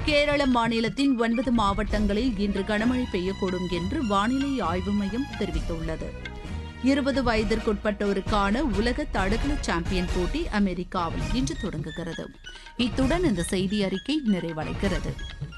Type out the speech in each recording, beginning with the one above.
கேரள மாநிலத்தின் ஒன்பது மாவட்டங்களில் இன்று கனமழை பெய்யக்கூடும் என்று வானிலை ஆய்வு மையம் தெரிவித்துள்ளது இருபது வயதிற்குட்பட்டோருக்கான உலக தடகள சாம்பியன் போட்டி அமெரிக்காவில் இன்று தொடங்குகிறது இத்துடன் இந்த செய்தி அறிக்கை நிறைவடைகிறது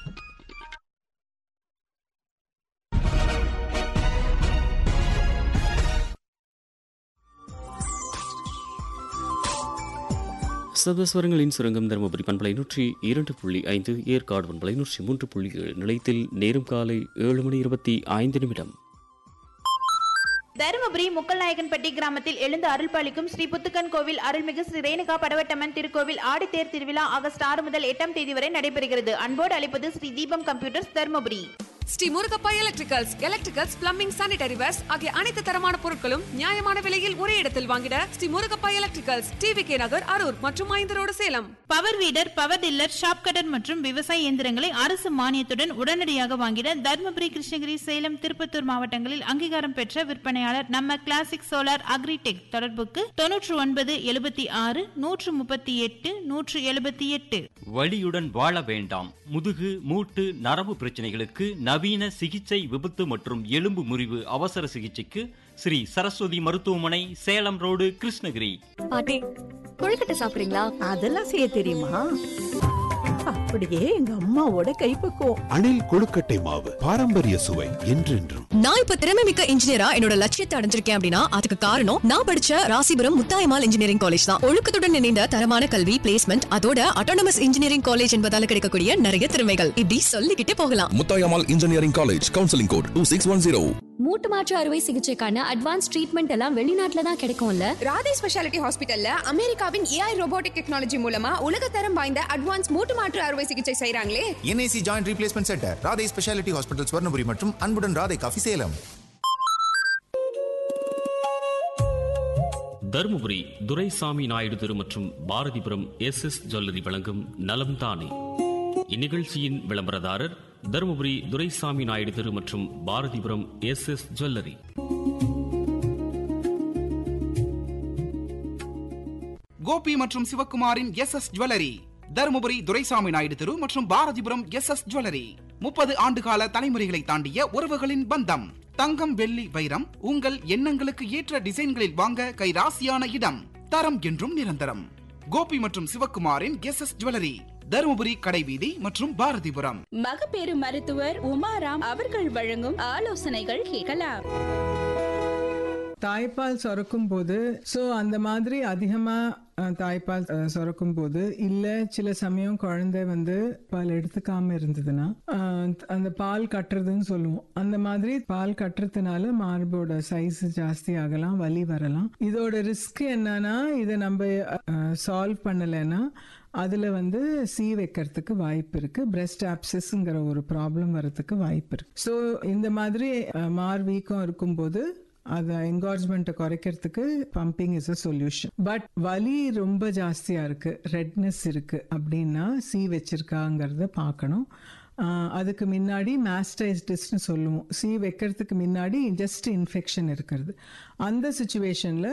சப்தஸ்வரங்களின் சுரங்கம் தருமபுரி பண்பலை நூற்றி இரண்டு புள்ளி ஐந்து ஏற்காடு பண்பலை நூற்றி மூன்று புள்ளி ஏழு நிலையத்தில் நேரம் காலை ஏழு மணி இருபத்தி ஐந்து நிமிடம் தருமபுரி முக்கல்நாயக்கன்பட்டி கிராமத்தில் எழுந்து அருள்பாலிக்கும் ஸ்ரீ புத்துக்கன் கோவில் அருள்மிகு ஸ்ரீ ரேணுகா படவட்டம்மன் திருக்கோவில் ஆடித்தேர் திருவிழா ஆகஸ்ட் ஆறு முதல் எட்டாம் தேதி வரை நடைபெறுகிறது அன்போடு அழைப்பது Shri Deepam computers Dharmapuri Shri Murugappa electricals electricals plumbing sanitary wares ஆகிய அனைத்து தரமான பொருட்களும் நியாயமான விலையில் ஒரே இடத்தில் வாங்கிட Shri Murugappa electricals TV K Nagar Harur மற்றும் ஐந்து road Salem power weeder power tiller shop cutter மற்றும் விவசாய இயந்திரங்களை அரசு மானியத்துடன் உடனடியாக வாங்கிட தருமபுரி கிருஷ்ணகிரி சேலம் திருப்பத்தூர் மாவட்டங்களில் அங்கீகாரம் பெற்ற விற்பனையாளர் நம்ம கிளாசிக் சோலார் அக்ரிடெக் தொடர்புக்கு தொன்னூற்று ஒன்பது எழுபத்தி ஆறு நூற்று முப்பத்தி எட்டு நூற்று எழுபத்தி எட்டு வலியுடன் வாழ வேண்டாம் முதுகு மூட்டு நரம்பு பிரச்சனைகளுக்கு நவீன சிகிச்சை விபத்து மற்றும் எலும்பு முறிவு அவசர சிகிச்சைக்கு ஸ்ரீ சரஸ்வதி மருத்துவமனை சேலம் ரோடு கிருஷ்ணகிரி பாட்டி கொழுக்கட்டை சாப்பிடுறீங்களா அதெல்லாம் செய்ய தெரியுமா அப்படியே எங்க அம்மாவோட கைப்பக்குவம் அணில் கொழுக்கட்டை மாவு பாரம்பரிய சுவை என்றென்றும் நான் இப்ப திறமை மிக்க இன்ஜினியரா என்னோட லட்சியத்தை அடைஞ்சிருக்கேன் அப்படின்னா அதுக்கு காரணம் நான் படிச்ச ராசிபுரம் முத்தாயமால் இன்ஜினியரிங் காலேஜ் தான் ஒழுக்கத்துடன் இணைந்த தரமான கல்வி பிளேஸ்மெண்ட் அதோட அட்டானமஸ் இன்ஜினியரிங் காலேஜ் என்பதால கிடைக்கக்கூடிய நிறைய திறமைகள் இப்படி சொல்லிக்கிட்டே போகலாம் Muthayammal engineering college counselling code two six one zero மூட்டு மாற்று அறுவை சிகிச்சைக்கான அட்வான்ஸ் ட்ரீட்மெண்ட் எல்லாம் வெளிநாட்டுல தான் கிடைக்கும்ல ராதே ஸ்பெஷாலிட்டி ஹாஸ்பிட்டல்ல அமெரிக்காவின் ஏஐ ரோபோட்டிக் டெக்னாலஜி மூலமா உலகத்தரம் வாய்ந்த அட்வான்ஸ் மூட்டு மாற்று அறுவை சிகிச்சை செய்றாங்களே NIC joint replacement centre Radhai speciality hospital Swarnapuri மற்றும் அன்புடன் ராதை காஃபி சேலம் தருமபுரி துரைசாமி நாயுடு தெரு மற்றும் பாரதிபுரம் எஸ் எஸ் ஜுவல்லரி வழங்கும் நலம் தானே இந்நிகழ்ச்சியின் விளம்பரதாரர் தருமபுரி துரைசாமி நாயுடு தெரு மற்றும் Bharathipuram S S jewellery Gopi மற்றும் சிவக்குமாரின் S S jewellery Dharmapuri Duraisamy Naidu தெரு மற்றும் பாரதிபுரம் எஸ் எஸ் ஜுவல்லரி முப்பது ஆண்டுகால தலைமுறைகளை தாண்டிய உறவுகளின் பந்தம் தங்கம் வெள்ளி வைரம் உங்கள் எண்ணங்களுக்கு ஏற்ற டிசைன்களில் வாங்க கைராசியான இடம் தரம் என்றும் நிரந்தரம் கோபி மற்றும் சிவக்குமாரின் எஸ் எஸ் ஜுவல்லரி தருமபுரி கடைவீதி மற்றும் பாரதிபுரம் மகப்பேறு மருத்துவர் உமாராம் அவர்கள் வழங்கும் ஆலோசனைகள் கேட்கலாம் தாய்ப்பால் சுரக்கும் போது ஸோ அந்த மாதிரி அதிகமாக தாய்ப்பால் அஹ், சுரக்கும் போது இல்லை சில சமயம் குழந்தை வந்து பால் எடுத்துக்காம இருந்ததுன்னா அஹ், அந்த பால் கட்டுறதுன்னு சொல்லுவோம் அந்த மாதிரி பால் கட்டுறதுனால மார்போட சைஸ் ஜாஸ்தி ஆகலாம் வலி வரலாம் இதோட ரிஸ்க் என்னன்னா இதை நம்ம சால்வ் பண்ணலைன்னா அதில் வந்து சீ வைக்கிறதுக்கு வாய்ப்பு இருக்கு பிரெஸ்ட் ஆப்சஸ்ங்கிற ஒரு ப்ராப்ளம் வரதுக்கு வாய்ப்பு இருக்கு ஸோ இந்த மாதிரி அஹ், மார் வீக்கம் இருக்கும்போது அதை என்கார்ஜ்மெண்ட்டை குறைக்கிறதுக்கு pumping is a solution but வலி ரொம்ப ஜாஸ்தியாக இருக்கு ரெட்னஸ் இருக்கு அப்படின்னா சி வச்சிருக்காங்கிறத பார்க்கணும் ஆஹ் அதுக்கு முன்னாடி மாஸ்டைஸ்டிஸ்னு சொல்லுவோம் சி வைக்கிறதுக்கு முன்னாடி ஜஸ்ட் இன்ஃபெக்ஷன் இருக்கிறது அந்த சுச்சுவேஷனில்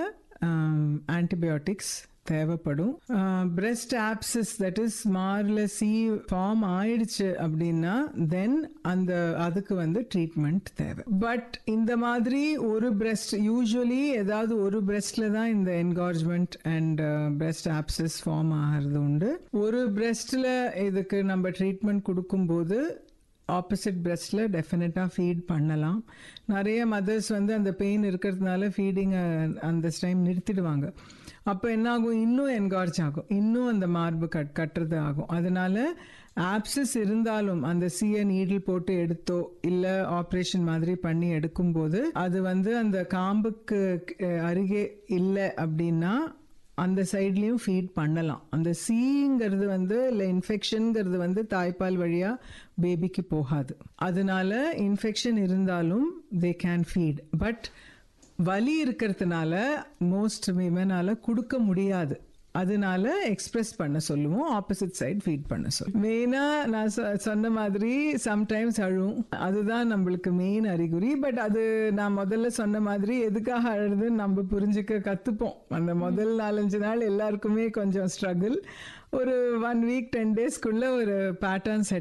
ஆன்டிபயோட்டிக்ஸ் தேவைப்படும் பிரெஸ்ட் ஆப்சஸ் தட் இஸ் மார்ல சி ஃபார்ம் ஆயிடுச்சு அப்படின்னா தென் அந்த அதுக்கு வந்து ட்ரீட்மெண்ட் தேவை பட் இந்த மாதிரி ஒரு பிரெஸ்ட் யூஸ்வலி ஏதாவது ஒரு பிரெஸ்ட்ல தான் இந்த engorgement and breast abscess form ஆகிறது உண்டு ஒரு பிரெஸ்ட்ல இதுக்கு நம்ம ட்ரீட்மெண்ட் கொடுக்கும்போது ஆப்போசிட் பிரெஸ்டில் டெஃபினட்டாக ஃபீட் பண்ணலாம் நிறைய மதர்ஸ் வந்து அந்த பெயின் இருக்கிறதுனால ஃபீடிங்கை அந்த டைம் நிறுத்திடுவாங்க அப்போ என்ன ஆகும் இன்னும் என்கார்ஜ் ஆகும் இன்னும் அந்த மார்பு கட் கட்டுறது ஆகும் அதனால ஆப்சஸ் இருந்தாலும் அந்த சிய நீடில் போட்டு எடுத்தோ இல்லை ஆப்ரேஷன் மாதிரி பண்ணி எடுக்கும்போது அது வந்து அந்த காம்புக்கு அஹ், அருகே இல்லை அப்படின்னா அந்த சைட்லேயும் ஃபீட் பண்ணலாம் அந்த சீங்கிறது வந்து இல்லை இன்ஃபெக்ஷனுங்கிறது வந்து தாய்ப்பால் வழியாக பேபிக்கு போகாது அதனால இன்ஃபெக்ஷன் இருந்தாலும் தே கேன் ஃபீட் பட் வலி இருக்கிறதுனால மோஸ்ட் விமனால கொடுக்க முடியாது அதனால எக்ஸ்பிரஸ் பண்ண சொல்லுவோம் ஆப்போசிட் சைடு ஃபீட் பண்ண சொல்லுவோம் மெயினா நான் சொ- சொன்ன மாதிரி சம்டைம்ஸ் அழுவும் அதுதான் நம்மளுக்கு மெயின் அறிகுறி பட் அது நான் முதல்ல சொன்ன மாதிரி எதுக்காக அழுதுன்னு நம்ம புரிஞ்சுக்க கத்துப்போம் அந்த முதல் நாலஞ்சு நாள் எல்லாருக்குமே கொஞ்சம் ஸ்ட்ரகிள் ஒரு ஒன் வீக் டென் டேஸ்க்குள்ள ஒரு பேட்டர்ன் செட்